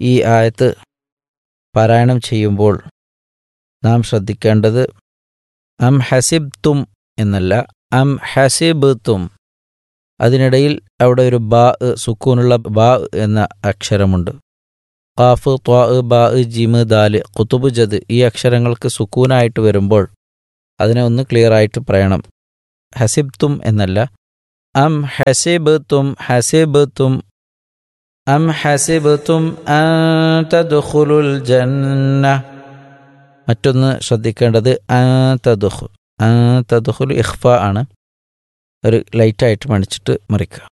ഈ ആയത്ത് പാരായണം ചെയ്യുമ്പോൾ നാം ശ്രദ്ധിക്കേണ്ടത് അം ഹസിബ്തും എന്നല്ല അം ഹസിബ്തും അതിനിടയിൽ അവിടെ ഒരു ബാ സുക്കൂനുള്ള ബാ എന്ന അക്ഷരമുണ്ട് ഖാഫ് ത്വാ ബാ ജിമ് ദാല് കുത്തുബ് ജദ് ഈ അക്ഷരങ്ങൾക്ക് സുക്കൂനായിട്ട് വരുമ്പോൾ അതിനെ ഒന്ന് ക്ലിയർ ആയിട്ട് പറയണം ഹസിബ്തും എന്നല്ല അം ഹസിബ്തും ഹസിബ്തും അം ഹസിബ്തും അൻ തദ്ഖുലുൽ ജന്ന മറ്റൊന്ന് ശ്രദ്ധിക്കേണ്ടത് അൻ തദ്ഖു അൻ തദ്ഖുൽ ഇഖ്ഫ ആണ് ഒരു ലൈറ്റായിട്ട് മണിച്ചിട്ട് മറിക്കുക